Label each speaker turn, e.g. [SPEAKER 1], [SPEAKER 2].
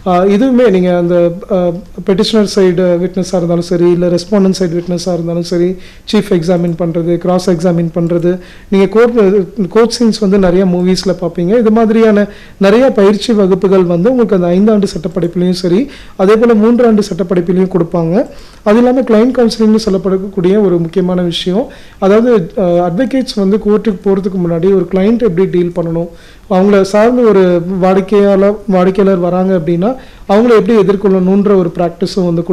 [SPEAKER 1] ஆஹ் இதுவுமே நீங்கள் அந்த பெட்டிஷனர் சைடு விட்னஸாக இருந்தாலும் சரி இல்லை ரெஸ்பாண்டன்ட் சைடு விட்னஸாக இருந்தாலும் சரி சீஃப் எக்ஸாமின் பண்ணுறது கிராஸ் எக்ஸாமின் பண்ணுறது நீங்கள் கோர்ட் கோர்ட் சீன்ஸ் வந்து நிறைய மூவிஸில் பார்ப்பீங்க இது மாதிரியான நிறைய பயிற்சி வகுப்புகள் வந்து உங்களுக்கு அந்த ஐந்தாண்டு சட்டப்படிப்புலையும் சரி அதே போல் மூன்றாண்டு சட்டப்படிப்பிலையும் கொடுப்பாங்க அது இல்லாமல் கிளைண்ட் கவுன்சிலிங்னு சொல்லப்படக்கூடிய ஒரு முக்கியமான விஷயம் அதாவது அட்வொகேட்ஸ் வந்து கோர்ட்டுக்கு போகிறதுக்கு முன்னாடி ஒரு கிளைண்ட் எப்படி டீல் பண்ணணும் அவங்கள சார்ந்து ஒரு வாடிக்கையாளர் வாடிக்கையாளர் வராங்க அப்படின்னா அவங்கள எப்படி எதிர்கொள்ளணுன்ற ஒரு ப்ராக்டிஸும் வந்து